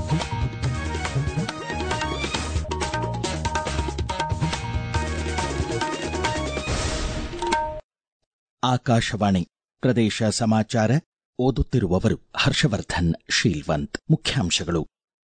ಆಕಾಶವಾಣಿ ಪ್ರದೇಶ ಸಮಾಚಾರ ಓದುತ್ತಿರುವವರು ಹರ್ಷವರ್ಧನ್ ಶೀಲ್ವಂತ್ ಮುಖ್ಯಾಂಶಗಳು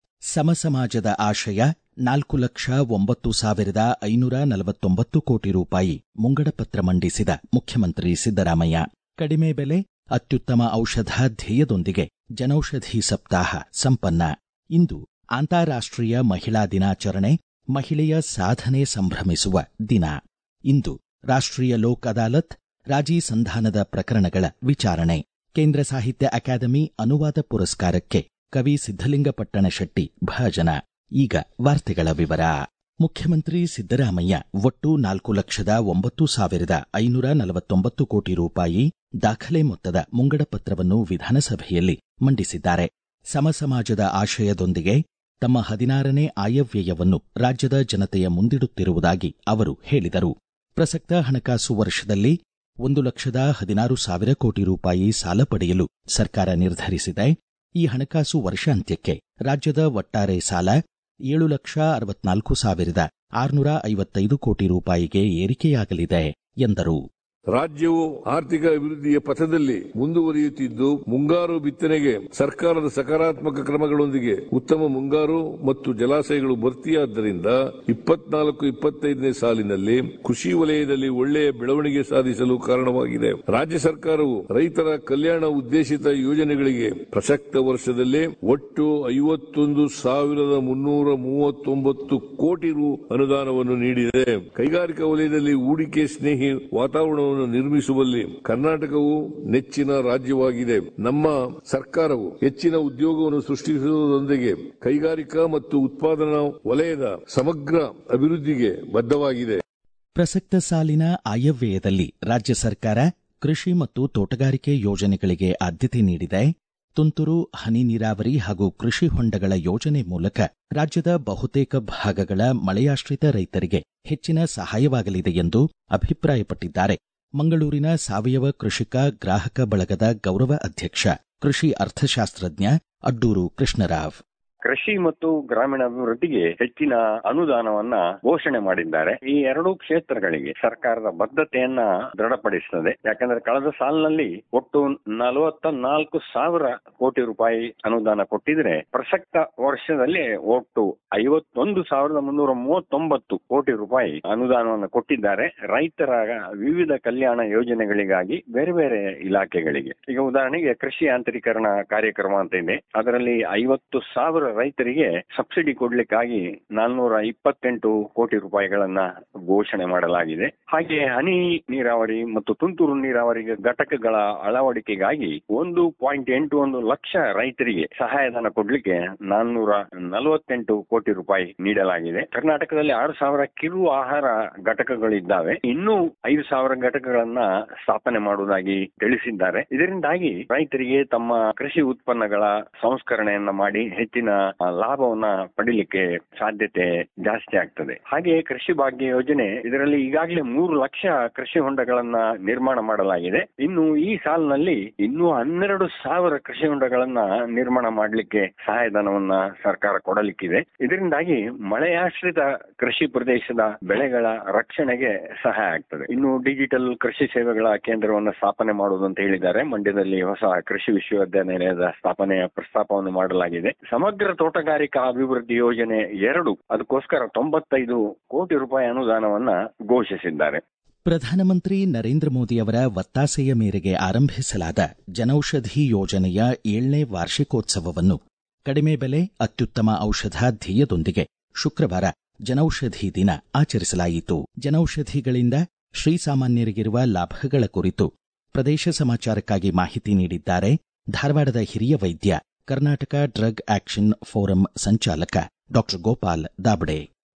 ಸಮಸಮಾಜದ ಆಶಯ ನಾಲ್ಕು ಲಕ್ಷ ಒಂಬತ್ತು ಸಾವಿರದ ಐನೂರ ನಲವತ್ತೊಂಬತ್ತು ಕೋಟಿ ರೂಪಾಯಿ ಮುಂಗಡಪತ್ರ ಮಂಡಿಸಿದ ಮುಖ್ಯಮಂತ್ರಿ ಸಿದ್ದರಾಮಯ್ಯ ಕಡಿಮೆ ಬೆಲೆ ಅತ್ಯುತ್ತಮ ಔಷಧ ಧ್ಯೇಯದೊಂದಿಗೆ ಜನೌಷಧಿ ಸಪ್ತಾಹ ಸಂಪನ್ನ ಇಂದು ಅಂತಾರಾಷ್ಟ್ರೀಯ ಮಹಿಳಾ ದಿನಾಚರಣೆ ಮಹಿಳೆಯ ಸಾಧನೆ ಸಂಭ್ರಮಿಸುವ ದಿನ ಇಂದು ರಾಷ್ಟ್ರೀಯ ಲೋಕ್ ಅದಾಲತ್ ರಾಜಿ ಸಂಧಾನದ ಪ್ರಕರಣಗಳ ವಿಚಾರಣೆ ಕೇಂದ್ರ ಸಾಹಿತ್ಯ ಅಕಾಡೆಮಿ ಅನುವಾದ ಪುರಸ್ಕಾರಕ್ಕೆ ಕವಿ ಸಿದ್ದಲಿಂಗ ಪಟ್ಟಣಶೆಟ್ಟಿ ಭಾಜನ ಈಗ ವಾರ್ತೆಗಳ ವಿವರ ಮುಖ್ಯಮಂತ್ರಿ ಸಿದ್ದರಾಮಯ್ಯ ಒಟ್ಟು ನಾಲ್ಕು ಲಕ್ಷದ ಒಂಬತ್ತು ಸಾವಿರದ ಐನೂರ ನಲವತ್ತೊಂಬತ್ತು ಕೋಟಿ ರೂಪಾಯಿ ದಾಖಲೆ ಮೊತ್ತದ ಮುಂಗಡ ಪತ್ರವನ್ನು ವಿಧಾನಸಭೆಯಲ್ಲಿ ಮಂಡಿಸಿದ್ದಾರೆ ಸಮಸಮಾಜದ ಆಶಯದೊಂದಿಗೆ ತಮ್ಮ ಹದಿನಾರನೇ ಆಯವ್ಯಯವನ್ನು ರಾಜ್ಯದ ಜನತೆಯ ಮುಂದಿಡುತ್ತಿರುವುದಾಗಿ ಅವರು ಹೇಳಿದರು ಪ್ರಸಕ್ತ ಹಣಕಾಸು ವರ್ಷದಲ್ಲಿ ಒಂದು ಲಕ್ಷದ ಹದಿನಾರು ಸಾವಿರ ಕೋಟಿ ರೂಪಾಯಿ ಸಾಲ ಪಡೆಯಲು ಸರ್ಕಾರ ನಿರ್ಧರಿಸಿದೆ ಈ ಹಣಕಾಸು ವರ್ಷಾಂತ್ಯಕ್ಕೆ ರಾಜ್ಯದ ಒಟ್ಟಾರೆ ಸಾಲ ಏಳು ಲಕ್ಷ ಅರವತ್ನಾಲ್ಕು ಸಾವಿರದ ಆರುನೂರ ಐವತ್ತೈದು ಕೋಟಿ ರೂಪಾಯಿಗೆ ಏರಿಕೆಯಾಗಲಿದೆ ಎಂದರು ರಾಜ್ಯವು ಆರ್ಥಿಕ ಅಭಿವೃದ್ಧಿಯ ಪಥದಲ್ಲಿ ಮುಂದುವರಿಯುತ್ತಿದ್ದು ಮುಂಗಾರು ಬಿತ್ತನೆಗೆ ಸರ್ಕಾರದ ಸಕಾರಾತ್ಮಕ ಕ್ರಮಗಳೊಂದಿಗೆ ಉತ್ತಮ ಮುಂಗಾರು ಮತ್ತು ಜಲಾಶಯಗಳು ಭರ್ತಿಯಾದ್ದರಿಂದ ಇಪ್ಪತ್ನಾಲ್ಕು ಇಪ್ಪತ್ತೈದನೇ ಸಾಲಿನಲ್ಲಿ ಕೃಷಿ ವಲಯದಲ್ಲಿ ಒಳ್ಳೆಯ ಬೆಳವಣಿಗೆ ಸಾಧಿಸಲು ಕಾರಣವಾಗಿದೆ ರಾಜ್ಯ ಸರ್ಕಾರವು ರೈತರ ಕಲ್ಯಾಣ ಉದ್ದೇಶಿತ ಯೋಜನೆಗಳಿಗೆ ಪ್ರಸಕ್ತ ವರ್ಷದಲ್ಲೇ ಒಟ್ಟು ಐವತ್ತೊಂದು ಸಾವಿರದ ಮುನ್ನೂರ ಮೂವತ್ತೊಂಬತ್ತು ಕೋಟಿ ರು ಅನುದಾನವನ್ನು ನೀಡಿದೆ ಕೈಗಾರಿಕಾ ವಲಯದಲ್ಲಿ ಹೂಡಿಕೆ ಸ್ನೇಹಿ ವಾತಾವರಣವನ್ನು ನಿರ್ಮಿಸುವಲ್ಲಿ ಕರ್ನಾಟಕವು ನೆಚ್ಚಿನ ರಾಜ್ಯವಾಗಿದೆ ನಮ್ಮ ಸರ್ಕಾರವು ಹೆಚ್ಚಿನ ಉದ್ಯೋಗವನ್ನು ಸೃಷ್ಟಿಸುವುದರೊಂದಿಗೆ ಕೈಗಾರಿಕಾ ಮತ್ತು ಉತ್ಪಾದನಾ ವಲಯದ ಸಮಗ್ರ ಅಭಿವೃದ್ಧಿಗೆ ಬದ್ಧವಾಗಿದೆ ಪ್ರಸಕ್ತ ಸಾಲಿನ ಆಯವ್ಯಯದಲ್ಲಿ ರಾಜ್ಯ ಸರ್ಕಾರ ಕೃಷಿ ಮತ್ತು ತೋಟಗಾರಿಕೆ ಯೋಜನೆಗಳಿಗೆ ಆದ್ಯತೆ ನೀಡಿದೆ ತುಂತುರು ಹನಿ ನೀರಾವರಿ ಹಾಗೂ ಕೃಷಿ ಹೊಂಡಗಳ ಯೋಜನೆ ಮೂಲಕ ರಾಜ್ಯದ ಬಹುತೇಕ ಭಾಗಗಳ ಮಳೆಯಾಶ್ರಿತ ರೈತರಿಗೆ ಹೆಚ್ಚಿನ ಸಹಾಯವಾಗಲಿದೆ ಎಂದು ಅಭಿಪ್ರಾಯಪಟ್ಟಿದ್ದಾರೆ ಮಂಗಳೂರಿನ ಸಾವಯವ ಕೃಷಿಕ ಗ್ರಾಹಕ ಬಳಗದ ಗೌರವ ಅಧ್ಯಕ್ಷ ಕೃಷಿ ಅರ್ಥಶಾಸ್ತ್ರಜ್ಞ ಅಡ್ಡೂರು ಕೃಷ್ಣರಾವ್ ಕೃಷಿ ಮತ್ತು ಗ್ರಾಮೀಣಾಭಿವೃದ್ಧಿಗೆ ಹೆಚ್ಚಿನ ಅನುದಾನವನ್ನ ಘೋಷಣೆ ಮಾಡಿದ್ದಾರೆ ಈ ಎರಡೂ ಕ್ಷೇತ್ರಗಳಿಗೆ ಸರ್ಕಾರದ ಬದ್ಧತೆಯನ್ನ ದೃಢಪಡಿಸುತ್ತದೆ ಯಾಕಂದ್ರೆ ಕಳೆದ ಸಾಲಿನಲ್ಲಿ ಒಟ್ಟು ನಲವತ್ತ ನಾಲ್ಕು ಸಾವಿರ ಕೋಟಿ ರೂಪಾಯಿ ಅನುದಾನ ಕೊಟ್ಟಿದ್ರೆ ಪ್ರಸಕ್ತ ವರ್ಷದಲ್ಲಿ ಒಟ್ಟು ಐವತ್ತೊಂದು ಸಾವಿರದ ಮುನ್ನೂರ ಮೂವತ್ತೊಂಬತ್ತು ಕೋಟಿ ರೂಪಾಯಿ ಅನುದಾನವನ್ನು ಕೊಟ್ಟಿದ್ದಾರೆ ರೈತರ ವಿವಿಧ ಕಲ್ಯಾಣ ಯೋಜನೆಗಳಿಗಾಗಿ ಬೇರೆ ಬೇರೆ ಇಲಾಖೆಗಳಿಗೆ ಈಗ ಉದಾಹರಣೆಗೆ ಕೃಷಿ ಯಾಂತ್ರೀಕರಣ ಕಾರ್ಯಕ್ರಮ ಅಂತ ಇದೆ ಅದರಲ್ಲಿ ಐವತ್ತು ಸಾವಿರ ರೈತರಿಗೆ ಸಬ್ಸಿಡಿ ಕೊಡ್ಲಿಕ್ಕಾಗಿ ನಾಲ್ನೂರ ಇಪ್ಪತ್ತೆಂಟು ಕೋಟಿ ರೂಪಾಯಿಗಳನ್ನ ಘೋಷಣೆ ಮಾಡಲಾಗಿದೆ ಹಾಗೆ ಹನಿ ನೀರಾವರಿ ಮತ್ತು ತುಂತುರು ನೀರಾವರಿಗೆ ಘಟಕಗಳ ಅಳವಡಿಕೆಗಾಗಿ ಒಂದು ಪಾಯಿಂಟ್ ಎಂಟು ಒಂದು ಲಕ್ಷ ರೈತರಿಗೆ ಸಹಾಯಧನ ಕೊಡ್ಲಿಕ್ಕೆ ನಾನ್ನೂರ ನಲವತ್ತೆಂಟು ಕೋಟಿ ರೂಪಾಯಿ ನೀಡಲಾಗಿದೆ ಕರ್ನಾಟಕದಲ್ಲಿ ಆರು ಸಾವಿರ ಕಿರು ಆಹಾರ ಘಟಕಗಳಿದ್ದಾವೆ ಇನ್ನೂ ಐದು ಸಾವಿರ ಘಟಕಗಳನ್ನ ಸ್ಥಾಪನೆ ಮಾಡುವುದಾಗಿ ತಿಳಿಸಿದ್ದಾರೆ ಇದರಿಂದಾಗಿ ರೈತರಿಗೆ ತಮ್ಮ ಕೃಷಿ ಉತ್ಪನ್ನಗಳ ಸಂಸ್ಕರಣೆಯನ್ನ ಮಾಡಿ ಹೆಚ್ಚಿನ ಲಾಭವನ್ನ ಪಡಿಲಿಕ್ಕೆ ಸಾಧ್ಯತೆ ಜಾಸ್ತಿ ಆಗ್ತದೆ ಹಾಗೆ ಕೃಷಿ ಭಾಗ್ಯ ಯೋಜನೆ ಇದರಲ್ಲಿ ಈಗಾಗಲೇ ಮೂರು ಲಕ್ಷ ಕೃಷಿ ಹೊಂಡಗಳನ್ನ ನಿರ್ಮಾಣ ಮಾಡಲಾಗಿದೆ ಇನ್ನು ಈ ಸಾಲಿನಲ್ಲಿ ಇನ್ನೂ ಹನ್ನೆರಡು ಸಾವಿರ ಕೃಷಿ ಹೊಂಡಗಳನ್ನ ನಿರ್ಮಾಣ ಮಾಡಲಿಕ್ಕೆ ಸಹಾಯಧನವನ್ನ ಸರ್ಕಾರ ಕೊಡಲಿಕ್ಕಿದೆ ಇದರಿಂದಾಗಿ ಮಳೆಯಾಶ್ರಿತ ಕೃಷಿ ಪ್ರದೇಶದ ಬೆಳೆಗಳ ರಕ್ಷಣೆಗೆ ಸಹಾಯ ಆಗ್ತದೆ ಇನ್ನು ಡಿಜಿಟಲ್ ಕೃಷಿ ಸೇವೆಗಳ ಕೇಂದ್ರವನ್ನು ಸ್ಥಾಪನೆ ಮಾಡುವುದು ಅಂತ ಹೇಳಿದ್ದಾರೆ ಮಂಡ್ಯದಲ್ಲಿ ಹೊಸ ಕೃಷಿ ವಿಶ್ವವಿದ್ಯಾನಿಲಯದ ಸ್ಥಾಪನೆಯ ಪ್ರಸ್ತಾಪವನ್ನು ಮಾಡಲಾಗಿದೆ ಸಮಗ್ರ ತೋಟಗಾರಿಕಾ ಅಭಿವೃದ್ಧಿ ಯೋಜನೆ ಎರಡು ಅದಕ್ಕೋಸ್ಕರ ತೊಂಬತ್ತೈದು ಕೋಟಿ ರೂಪಾಯಿ ಅನುದಾನವನ್ನ ಘೋಷಿಸಿದ್ದಾರೆ ಪ್ರಧಾನಮಂತ್ರಿ ನರೇಂದ್ರ ಮೋದಿ ಅವರ ಒತ್ತಾಸೆಯ ಮೇರೆಗೆ ಆರಂಭಿಸಲಾದ ಜನೌಷಧಿ ಯೋಜನೆಯ ಏಳನೇ ವಾರ್ಷಿಕೋತ್ಸವವನ್ನು ಕಡಿಮೆ ಬೆಲೆ ಅತ್ಯುತ್ತಮ ಔಷಧ ಧ್ಯೇಯದೊಂದಿಗೆ ಶುಕ್ರವಾರ ಜನೌಷಧಿ ದಿನ ಆಚರಿಸಲಾಯಿತು ಜನೌಷಧಿಗಳಿಂದ ಶ್ರೀಸಾಮಾನ್ಯರಿಗಿರುವ ಲಾಭಗಳ ಕುರಿತು ಪ್ರದೇಶ ಸಮಾಚಾರಕ್ಕಾಗಿ ಮಾಹಿತಿ ನೀಡಿದ್ದಾರೆ ಧಾರವಾಡದ ಹಿರಿಯ ವೈದ್ಯ ಕರ್ನಾಟಕ ಡ್ರಗ್ ಆಕ್ಷನ್ ಫೋರಂ ಸಂಚಾಲಕ ಡಾಕ್ಟರ್ ಗೋಪಾಲ್ ದಾಬಡೆ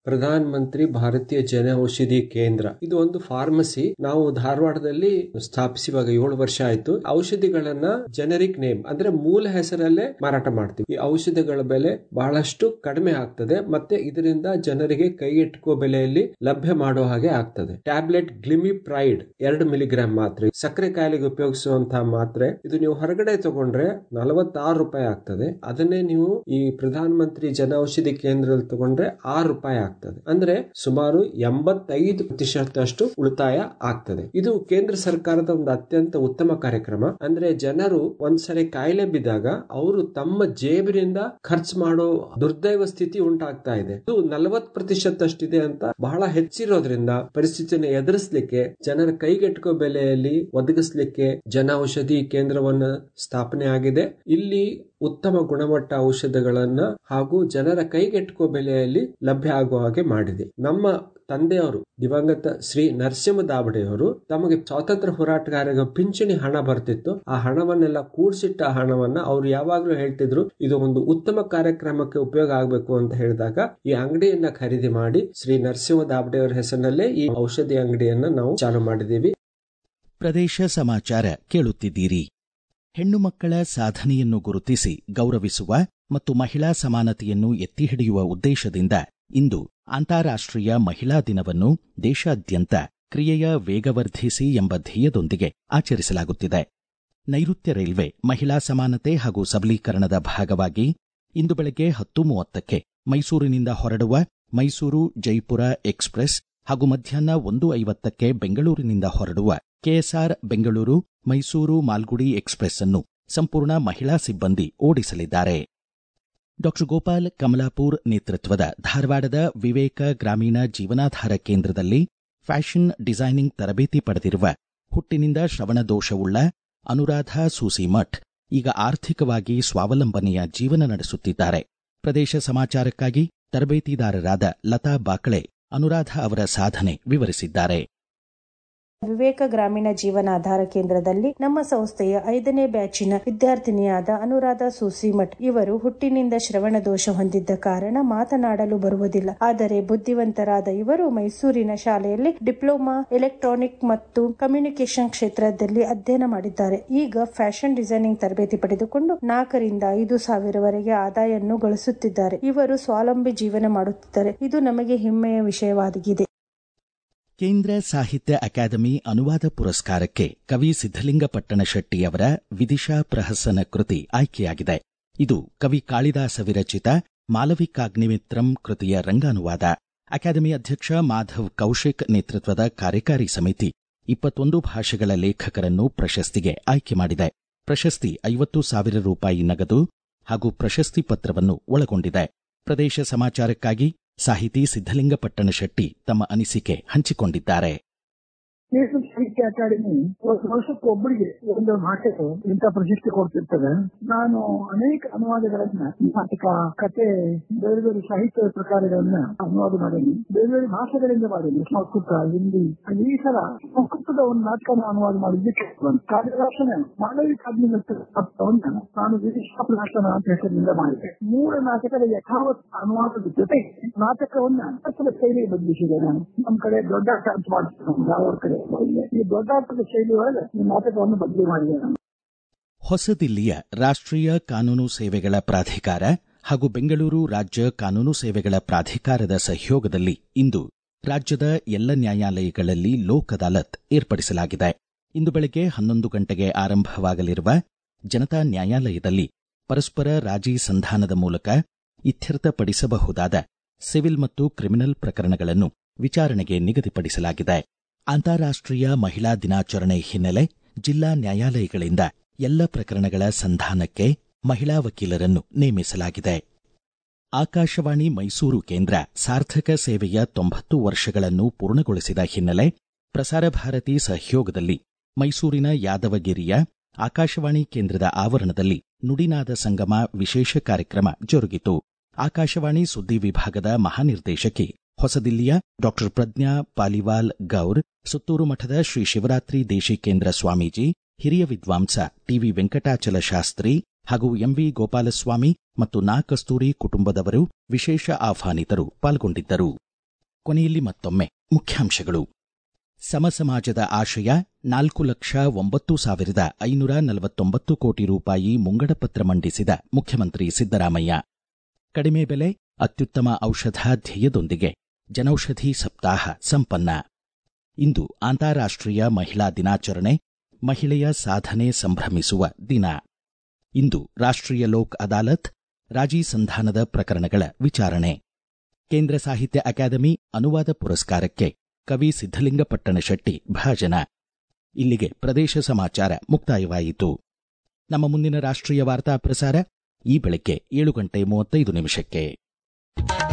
ಪ್ರಧಾನ ಮಂತ್ರಿ ಭಾರತೀಯ ಜನ ಔಷಧಿ ಕೇಂದ್ರ ಇದು ಒಂದು ಫಾರ್ಮಸಿ ನಾವು ಧಾರವಾಡದಲ್ಲಿ ಸ್ಥಾಪಿಸಿವಾಗ ಏಳು ವರ್ಷ ಆಯ್ತು ಔಷಧಿಗಳನ್ನ ಜನರಿಕ್ ನೇಮ್ ಅಂದ್ರೆ ಮೂಲ ಹೆಸರಲ್ಲೇ ಮಾರಾಟ ಮಾಡ್ತೀವಿ ಈ ಔಷಧಿಗಳ ಬೆಲೆ ಬಹಳಷ್ಟು ಕಡಿಮೆ ಆಗ್ತದೆ ಮತ್ತೆ ಇದರಿಂದ ಜನರಿಗೆ ಕೈಗೆಟುಕುವ ಬೆಲೆಯಲ್ಲಿ ಲಭ್ಯ ಮಾಡೋ ಹಾಗೆ ಆಗ್ತದೆ ಟ್ಯಾಬ್ಲೆಟ್ ಗ್ಲಿಮಿ ಪ್ರೈಡ್ ಎರಡು ಮಿಲಿಗ್ರಾಮ್ ಮಾತ್ರೆ ಸಕ್ಕರೆ ಕಾಯಿಲೆಗೆ ಉಪಯೋಗಿಸುವಂತಹ ಮಾತ್ರೆ ಇದು ನೀವು ಹೊರಗಡೆ ತಗೊಂಡ್ರೆ ನಲವತ್ತಾರು ರೂಪಾಯಿ ಆಗ್ತದೆ ಅದನ್ನೇ ನೀವು ಈ ಪ್ರಧಾನ ಮಂತ್ರಿ ಜನ ಔಷಧಿ ಕೇಂದ್ರದಲ್ಲಿ ತಗೊಂಡ್ರೆ ಆರು ರೂಪಾಯಿ ಆಗ್ತದೆ ಅಂದ್ರೆ ಸುಮಾರು ಎಂಬತ್ತೈದು ಪ್ರತಿಶತಷ್ಟು ಉಳಿತಾಯ ಆಗ್ತದೆ ಇದು ಕೇಂದ್ರ ಸರ್ಕಾರದ ಒಂದು ಅತ್ಯಂತ ಉತ್ತಮ ಕಾರ್ಯಕ್ರಮ ಅಂದ್ರೆ ಜನರು ಒಂದ್ಸರಿ ಕಾಯಿಲೆ ಬಿದ್ದಾಗ ಅವರು ತಮ್ಮ ಜೇಬಿನಿಂದ ಖರ್ಚು ಮಾಡೋ ದುರ್ದೈವ ಸ್ಥಿತಿ ಉಂಟಾಗ್ತಾ ಇದೆ ಇದು ನಲವತ್ ಪ್ರತಿಶತಷ್ಟಿದೆ ಅಂತ ಬಹಳ ಹೆಚ್ಚಿರೋದ್ರಿಂದ ಪರಿಸ್ಥಿತಿಯನ್ನು ಎದುರಿಸಲಿಕ್ಕೆ ಜನರ ಕೈಗೆಟುಕೋ ಬೆಲೆಯಲ್ಲಿ ಒದಗಿಸಲಿಕ್ಕೆ ಜನ ಔಷಧಿ ಕೇಂದ್ರವನ್ನ ಸ್ಥಾಪನೆ ಆಗಿದೆ ಇಲ್ಲಿ ಉತ್ತಮ ಗುಣಮಟ್ಟ ಔಷಧಗಳನ್ನ ಹಾಗೂ ಜನರ ಕೈಗೆಟುಕುವ ಬೆಲೆಯಲ್ಲಿ ಲಭ್ಯ ಆಗುವ ಹಾಗೆ ಮಾಡಿದೆ ನಮ್ಮ ತಂದೆಯವರು ದಿವಂಗತ ಶ್ರೀ ನರಸಿಂಹ ದಾಬಡೆಯವರು ತಮಗೆ ಸ್ವಾತಂತ್ರ್ಯ ಹೋರಾಟಗಾರರಿಗೆ ಪಿಂಚಣಿ ಹಣ ಬರ್ತಿತ್ತು ಆ ಹಣವನ್ನೆಲ್ಲ ಕೂಡಿಸಿಟ್ಟ ಹಣವನ್ನ ಅವ್ರು ಯಾವಾಗ್ಲೂ ಹೇಳ್ತಿದ್ರು ಇದು ಒಂದು ಉತ್ತಮ ಕಾರ್ಯಕ್ರಮಕ್ಕೆ ಉಪಯೋಗ ಆಗಬೇಕು ಅಂತ ಹೇಳಿದಾಗ ಈ ಅಂಗಡಿಯನ್ನ ಖರೀದಿ ಮಾಡಿ ಶ್ರೀ ನರಸಿಂಹ ದಾಬಡೆಯವರ ಹೆಸರಿನಲ್ಲೇ ಈ ಔಷಧಿ ಅಂಗಡಿಯನ್ನ ನಾವು ಚಾಲು ಮಾಡಿದ್ದೀವಿ ಪ್ರದೇಶ ಸಮಾಚಾರ ಕೇಳುತ್ತಿದ್ದೀರಿ ಹೆಣ್ಣು ಮಕ್ಕಳ ಸಾಧನೆಯನ್ನು ಗುರುತಿಸಿ ಗೌರವಿಸುವ ಮತ್ತು ಮಹಿಳಾ ಸಮಾನತೆಯನ್ನು ಎತ್ತಿ ಹಿಡಿಯುವ ಉದ್ದೇಶದಿಂದ ಇಂದು ಅಂತಾರಾಷ್ಟ್ರೀಯ ಮಹಿಳಾ ದಿನವನ್ನು ದೇಶಾದ್ಯಂತ ಕ್ರಿಯೆಯ ವೇಗವರ್ಧಿಸಿ ಎಂಬ ಧ್ಯೇಯದೊಂದಿಗೆ ಆಚರಿಸಲಾಗುತ್ತಿದೆ ನೈಋತ್ಯ ರೈಲ್ವೆ ಮಹಿಳಾ ಸಮಾನತೆ ಹಾಗೂ ಸಬಲೀಕರಣದ ಭಾಗವಾಗಿ ಇಂದು ಬೆಳಗ್ಗೆ ಹತ್ತು ಮೂವತ್ತಕ್ಕೆ ಮೈಸೂರಿನಿಂದ ಹೊರಡುವ ಮೈಸೂರು ಜೈಪುರ ಎಕ್ಸ್ಪ್ರೆಸ್ ಹಾಗೂ ಮಧ್ಯಾಹ್ನ ಒಂದು ಐವತ್ತಕ್ಕೆ ಬೆಂಗಳೂರಿನಿಂದ ಹೊರಡುವ ಕೆಎಸ್ಆರ್ ಬೆಂಗಳೂರು ಮೈಸೂರು ಮಾಲ್ಗುಡಿ ಎಕ್ಸ್ಪ್ರೆಸ್ ಅನ್ನು ಸಂಪೂರ್ಣ ಮಹಿಳಾ ಸಿಬ್ಬಂದಿ ಓಡಿಸಲಿದ್ದಾರೆ ಡಾ ಗೋಪಾಲ್ ಕಮಲಾಪುರ್ ನೇತೃತ್ವದ ಧಾರವಾಡದ ವಿವೇಕ ಗ್ರಾಮೀಣ ಜೀವನಾಧಾರ ಕೇಂದ್ರದಲ್ಲಿ ಫ್ಯಾಷನ್ ಡಿಸೈನಿಂಗ್ ತರಬೇತಿ ಪಡೆದಿರುವ ಹುಟ್ಟಿನಿಂದ ಶ್ರವಣ ದೋಷವುಳ್ಳ ಅನುರಾಧ ಸೂಸಿಮಠ್ ಈಗ ಆರ್ಥಿಕವಾಗಿ ಸ್ವಾವಲಂಬನೆಯ ಜೀವನ ನಡೆಸುತ್ತಿದ್ದಾರೆ ಪ್ರದೇಶ ಸಮಾಚಾರಕ್ಕಾಗಿ ತರಬೇತಿದಾರರಾದ ಲತಾ ಬಾಕಳೆ ಅನುರಾಧ ಅವರ ಸಾಧನೆ ವಿವರಿಸಿದ್ದಾರೆ ವಿವೇಕ ಗ್ರಾಮೀಣ ಜೀವನಾಧಾರ ಕೇಂದ್ರದಲ್ಲಿ ನಮ್ಮ ಸಂಸ್ಥೆಯ ಐದನೇ ಬ್ಯಾಚಿನ ವಿದ್ಯಾರ್ಥಿನಿಯಾದ ಅನುರಾಧ ಸುಸಿಮಠ್ ಇವರು ಹುಟ್ಟಿನಿಂದ ಶ್ರವಣ ದೋಷ ಹೊಂದಿದ್ದ ಕಾರಣ ಮಾತನಾಡಲು ಬರುವುದಿಲ್ಲ ಆದರೆ ಬುದ್ಧಿವಂತರಾದ ಇವರು ಮೈಸೂರಿನ ಶಾಲೆಯಲ್ಲಿ ಡಿಪ್ಲೊಮಾ ಎಲೆಕ್ಟ್ರಾನಿಕ್ ಮತ್ತು ಕಮ್ಯುನಿಕೇಶನ್ ಕ್ಷೇತ್ರದಲ್ಲಿ ಅಧ್ಯಯನ ಮಾಡಿದ್ದಾರೆ ಈಗ ಫ್ಯಾಷನ್ ಡಿಸೈನಿಂಗ್ ತರಬೇತಿ ಪಡೆದುಕೊಂಡು ನಾಲ್ಕರಿಂದ ಐದು ಸಾವಿರವರೆಗೆ ಆದಾಯವನ್ನು ಗಳಿಸುತ್ತಿದ್ದಾರೆ ಇವರು ಸ್ವಾವಲಂಬಿ ಜೀವನ ಮಾಡುತ್ತಿದ್ದಾರೆ ಇದು ನಮಗೆ ಹೆಮ್ಮೆಯ ವಿಷಯವಾಗಿದೆ ಕೇಂದ್ರ ಸಾಹಿತ್ಯ ಅಕಾಡೆಮಿ ಅನುವಾದ ಪುರಸ್ಕಾರಕ್ಕೆ ಕವಿ ಸಿದ್ದಲಿಂಗಪಟ್ಟಣ ಶೆಟ್ಟಿ ಅವರ ವಿದಿಶಾ ಪ್ರಹಸನ ಕೃತಿ ಆಯ್ಕೆಯಾಗಿದೆ ಇದು ಕವಿ ಕಾಳಿದಾಸ ವಿರಚಿತ ಮಾಲವಿಕಾಗ್ನಿಮಿತ್ರಂ ಕೃತಿಯ ರಂಗಾನುವಾದ ಅಕಾಡೆಮಿ ಅಧ್ಯಕ್ಷ ಮಾಧವ್ ಕೌಶಿಕ್ ನೇತೃತ್ವದ ಕಾರ್ಯಕಾರಿ ಸಮಿತಿ ಇಪ್ಪತ್ತೊಂದು ಭಾಷೆಗಳ ಲೇಖಕರನ್ನು ಪ್ರಶಸ್ತಿಗೆ ಆಯ್ಕೆ ಮಾಡಿದೆ ಪ್ರಶಸ್ತಿ ಐವತ್ತು ಸಾವಿರ ರೂಪಾಯಿ ನಗದು ಹಾಗೂ ಪ್ರಶಸ್ತಿ ಪತ್ರವನ್ನು ಒಳಗೊಂಡಿದೆ ಪ್ರದೇಶ ಸಮಾಚಾರಕ್ಕಾಗಿ ಸಾಹಿತಿ ಸಿದ್ದಲಿಂಗಪಟ್ಟಣ ಶೆಟ್ಟಿ ತಮ್ಮ ಅನಿಸಿಕೆ ಹಂಚಿಕೊಂಡಿದ್ದಾರೆ ನ್ಯಾಷನಲ್ ಸಾಹಿತ್ಯ ಅಕಾಡೆಮಿ ಒಂದು ವರ್ಷಕ್ಕೊಬ್ಬರಿಗೆ ಒಂದು ಭಾಷೆಗೆ ಇಂಥ ಪ್ರಶಸ್ತಿ ಕೊಡ್ತಿರ್ತದೆ ನಾನು ಅನೇಕ ಅನುವಾದಗಳನ್ನ ನಾಟಕ ಕತೆ ಬೇರೆ ಬೇರೆ ಸಾಹಿತ್ಯ ಪ್ರಕಾರಗಳನ್ನ ಅನುವಾದ ಮಾಡೀನಿ ಬೇರೆ ಬೇರೆ ಭಾಷೆಗಳಿಂದ ಮಾಡೀನಿ ಸಂಸ್ಕೃತ ಹಿಂದಿ ಈ ಸಲ ಸಂಸ್ಕೃತದ ಒಂದು ನಾಟಕನ ಅನುವಾದ ಮಾಡಿದ್ದಕ್ಕೆ ಕಾಳಿದಾಸನ ಮಾನವಿಕ ಅರ್ಥವನ್ನ ನಾನು ವಿಶಿಷ್ಟ ಪ್ರದರ್ಶನ ಅಂತ ಹೆಸರಿನಿಂದ ಮಾಡಿದೆ ಮೂರು ನಾಟಕದ ಯಥಾವತ್ ಅನುವಾದದ ಜೊತೆ ನಾಟಕವನ್ನ ಅರ್ಥದ ಶೈಲಿ ಬದಲಿಸಿದೆ ನಾನು ನಮ್ಮ ಕಡೆ ದೊಡ್ಡ ಅಂತ ಮಾಡ್ತೀನಿ ಯಾವ ಕಡೆ ಈ ದೊಡ್ಡಾಟದ ಶೈಲಿ ಒಳಗೆ ಈ ನಾಟಕವನ್ನು ಬದಲಿ ಮಾಡಿದೆ ನಾನು ಹೊಸದಿಲ್ಲಿಯ ರಾಷ್ಟ್ರೀಯ ಕಾನೂನು ಸೇವೆಗಳ ಪ್ರಾಧಿಕಾರ ಹಾಗೂ ಬೆಂಗಳೂರು ರಾಜ್ಯ ಕಾನೂನು ಸೇವೆಗಳ ಪ್ರಾಧಿಕಾರದ ಸಹಯೋಗದಲ್ಲಿ ಇಂದು ರಾಜ್ಯದ ಎಲ್ಲ ನ್ಯಾಯಾಲಯಗಳಲ್ಲಿ ಲೋಕ್ ಅದಾಲತ್ ಏರ್ಪಡಿಸಲಾಗಿದೆ ಇಂದು ಬೆಳಗ್ಗೆ ಹನ್ನೊಂದು ಗಂಟೆಗೆ ಆರಂಭವಾಗಲಿರುವ ಜನತಾ ನ್ಯಾಯಾಲಯದಲ್ಲಿ ಪರಸ್ಪರ ರಾಜಿ ಸಂಧಾನದ ಮೂಲಕ ಇತ್ಯರ್ಥಪಡಿಸಬಹುದಾದ ಸಿವಿಲ್ ಮತ್ತು ಕ್ರಿಮಿನಲ್ ಪ್ರಕರಣಗಳನ್ನು ವಿಚಾರಣೆಗೆ ನಿಗದಿಪಡಿಸಲಾಗಿದೆ ಅಂತಾರಾಷ್ಟ್ರೀಯ ಮಹಿಳಾ ದಿನಾಚರಣೆ ಹಿನ್ನೆಲೆ ಜಿಲ್ಲಾ ನ್ಯಾಯಾಲಯಗಳಿಂದ ಎಲ್ಲ ಪ್ರಕರಣಗಳ ಸಂಧಾನಕ್ಕೆ ಮಹಿಳಾ ವಕೀಲರನ್ನು ನೇಮಿಸಲಾಗಿದೆ ಆಕಾಶವಾಣಿ ಮೈಸೂರು ಕೇಂದ್ರ ಸಾರ್ಥಕ ಸೇವೆಯ ತೊಂಬತ್ತು ವರ್ಷಗಳನ್ನು ಪೂರ್ಣಗೊಳಿಸಿದ ಹಿನ್ನೆಲೆ ಪ್ರಸಾರ ಭಾರತಿ ಸಹಯೋಗದಲ್ಲಿ ಮೈಸೂರಿನ ಯಾದವಗಿರಿಯ ಆಕಾಶವಾಣಿ ಕೇಂದ್ರದ ಆವರಣದಲ್ಲಿ ನುಡಿನಾದ ಸಂಗಮ ವಿಶೇಷ ಕಾರ್ಯಕ್ರಮ ಜರುಗಿತು ಆಕಾಶವಾಣಿ ಸುದ್ದಿ ವಿಭಾಗದ ಮಹಾನಿರ್ದೇಶಕಿ ಹೊಸದಿಲ್ಲಿಯ ಡಾ ಪ್ರಜ್ಞಾ ಪಾಲಿವಾಲ್ ಗೌರ್ ಸುತ್ತೂರು ಮಠದ ಶ್ರೀ ಶಿವರಾತ್ರಿ ದೇಶಿಕೇಂದ್ರ ಸ್ವಾಮೀಜಿ ಹಿರಿಯ ವಿದ್ವಾಂಸ ಟಿವಿ ವೆಂಕಟಾಚಲ ಶಾಸ್ತ್ರಿ ಹಾಗೂ ಎಂವಿ ಗೋಪಾಲಸ್ವಾಮಿ ಮತ್ತು ನಾ ಕಸ್ತೂರಿ ಕುಟುಂಬದವರು ವಿಶೇಷ ಆಹ್ವಾನಿತರು ಪಾಲ್ಗೊಂಡಿದ್ದರು ಕೊನೆಯಲ್ಲಿ ಮತ್ತೊಮ್ಮೆ ಮುಖ್ಯಾಂಶಗಳು ಸಮಸಮಾಜದ ಆಶಯ ನಾಲ್ಕು ಲಕ್ಷ ಒಂಬತ್ತು ಸಾವಿರದ ಐನೂರ ನಲವತ್ತೊಂಬತ್ತು ಕೋಟಿ ರೂಪಾಯಿ ಮುಂಗಡಪತ್ರ ಮಂಡಿಸಿದ ಮುಖ್ಯಮಂತ್ರಿ ಸಿದ್ದರಾಮಯ್ಯ ಕಡಿಮೆ ಬೆಲೆ ಅತ್ಯುತ್ತಮ ಔಷಧ ಧ್ಯೇಯದೊಂದಿಗೆ ಜನೌಷಧಿ ಸಪ್ತಾಹ ಸಂಪನ್ನ ಇಂದು ಅಂತಾರಾಷ್ಟ್ರೀಯ ಮಹಿಳಾ ದಿನಾಚರಣೆ ಮಹಿಳೆಯ ಸಾಧನೆ ಸಂಭ್ರಮಿಸುವ ದಿನ ಇಂದು ರಾಷ್ಟ್ರೀಯ ಲೋಕ್ ಅದಾಲತ್ ರಾಜಿ ಸಂಧಾನದ ಪ್ರಕರಣಗಳ ವಿಚಾರಣೆ ಕೇಂದ್ರ ಸಾಹಿತ್ಯ ಅಕಾಡೆಮಿ ಅನುವಾದ ಪುರಸ್ಕಾರಕ್ಕೆ ಕವಿ ಸಿದ್ದಲಿಂಗ ಪಟ್ಟಣಶೆಟ್ಟಿ ಭಾಜನ ಇಲ್ಲಿಗೆ ಪ್ರದೇಶ ಸಮಾಚಾರ ಮುಕ್ತಾಯವಾಯಿತು ನಮ್ಮ ಮುಂದಿನ ರಾಷ್ಟ್ರೀಯ ವಾರ್ತಾ ಪ್ರಸಾರ ಈ ಬೆಳಗ್ಗೆ ಏಳು ಗಂಟೆ ಮೂವತ್ತೈದು ನಿಮಿಷಕ್ಕೆ